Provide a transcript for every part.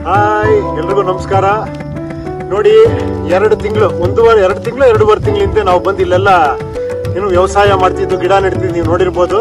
hi ಎಲ್ರಿಗೂ ನಮಸ್ಕಾರ ನೋಡಿ ಎರಡು ತಿಂಗಳು ಒಂದೂವರೆ ಎರಡು ತಿಂಗಳು ಎರಡೂವರೆ ತಿಂಗಳಿಂದ ನಾವು ಬಂದು ಇಲ್ಲೆಲ್ಲ ಏನು ವ್ಯವಸಾಯ ಮಾಡ್ತಿದ್ದು ಗಿಡ ನೆಡ್ತಿದ್ದು ನೀವು ನೋಡಿರ್ಬೋದು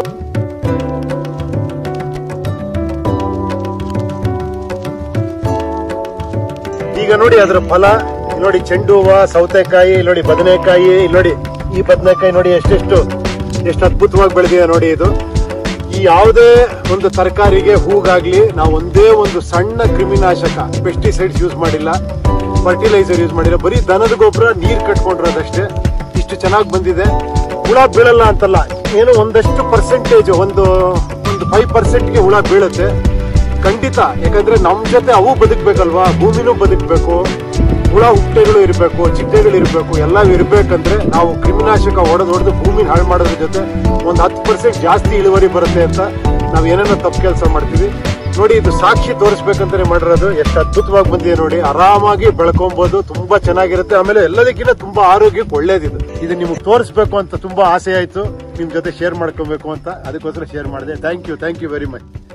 ಈಗ ನೋಡಿ ಅದರ ಫಲ ಇಲ್ಲಿ ನೋಡಿ ಚೆಂಡು ಹೂವ ಸೌತೆಕಾಯಿ ಇಲ್ಲಿ ನೋಡಿ ಬದನೆಕಾಯಿ ಇಲ್ಲಿ ನೋಡಿ ಈ ಬದನೆಕಾಯಿ ನೋಡಿ ಎಷ್ಟೆಷ್ಟು ಎಷ್ಟು ಅದ್ಭುತವಾಗಿ ಬೆಳೆದಿದೆ ನೋಡಿ ಇದು ಈ ಯಾವುದೇ ಒಂದು ತರಕಾರಿಗೆ ಹೂಗಾಗ್ಲಿ ನಾವು ಒಂದೇ ಒಂದು ಸಣ್ಣ ಕ್ರಿಮಿನಾಶಕ ಪೆಸ್ಟಿಸೈಡ್ಸ್ ಯೂಸ್ ಮಾಡಿಲ್ಲ ಫರ್ಟಿಲೈಸರ್ ಯೂಸ್ ಮಾಡಿಲ್ಲ ಬರೀ ದನದ ಗೊಬ್ಬರ ನೀರ್ ಕಟ್ಕೊಂಡಿರೋದಷ್ಟೇ ಇಷ್ಟು ಚೆನ್ನಾಗಿ ಬಂದಿದೆ ಹುಳ ಬೀಳಲ್ಲ ಅಂತಲ್ಲ ಏನೋ ಒಂದಷ್ಟು ಪರ್ಸೆಂಟೇಜ್ ಒಂದು ಒಂದು ಫೈವ್ ಪರ್ಸೆಂಟ್ಗೆ ಹುಳ ಬೀಳುತ್ತೆ ಖಂಡಿತ ಯಾಕಂದ್ರೆ ನಮ್ ಜೊತೆ ಅವು ಬದುಕ್ಬೇಕಲ್ವಾ ಭೂಮಿನೂ ಬದುಕ್ಬೇಕು ಹುಳ ಹುಟ್ಟೆಗಳು ಇರಬೇಕು ಚಿಟ್ಟೆಗಳು ಇರಬೇಕು ಎಲ್ಲ ಇರ್ಬೇಕಂದ್ರೆ ನಾವು ಕ್ರಿಮಿನಾಶಕ ಹೊಡೆದು ಹೊಡೆದು ಭೂಮಿನ ಹಾಳು ಮಾಡೋದ್ರ ಜೊತೆ ಒಂದು ಹತ್ತು ಪರ್ಸೆಂಟ್ ಜಾಸ್ತಿ ಇಳುವರಿ ಬರುತ್ತೆ ಅಂತ ನಾವು ಏನೇನೋ ತಪ್ಪು ಕೆಲಸ ಮಾಡ್ತೀವಿ ನೋಡಿ ಇದು ಸಾಕ್ಷಿ ತೋರಿಸ್ಬೇಕಂತಾನೆ ಮಾಡಿರೋದು ಎಷ್ಟು ಅದ್ಭುತವಾಗಿ ಬಂದಿದೆ ನೋಡಿ ಆರಾಮಾಗಿ ಬೆಳ್ಕೊಬಹುದು ತುಂಬಾ ಚೆನ್ನಾಗಿರುತ್ತೆ ಆಮೇಲೆ ಎಲ್ಲದಕ್ಕಿಂತ ತುಂಬಾ ಆರೋಗ್ಯಕ್ಕೆ ಒಳ್ಳೇದಿದು ಇದು ನಿಮ್ಗೆ ತೋರಿಸ್ಬೇಕು ಅಂತ ತುಂಬಾ ಆಸೆ ಆಯ್ತು ನಿಮ್ ಜೊತೆ ಶೇರ್ ಮಾಡ್ಕೊಬೇಕು ಅಂತ ಅದಕ್ಕೋಸ್ಕರ ಶೇರ್ ಮಾಡಿದೆ thank you thank you very much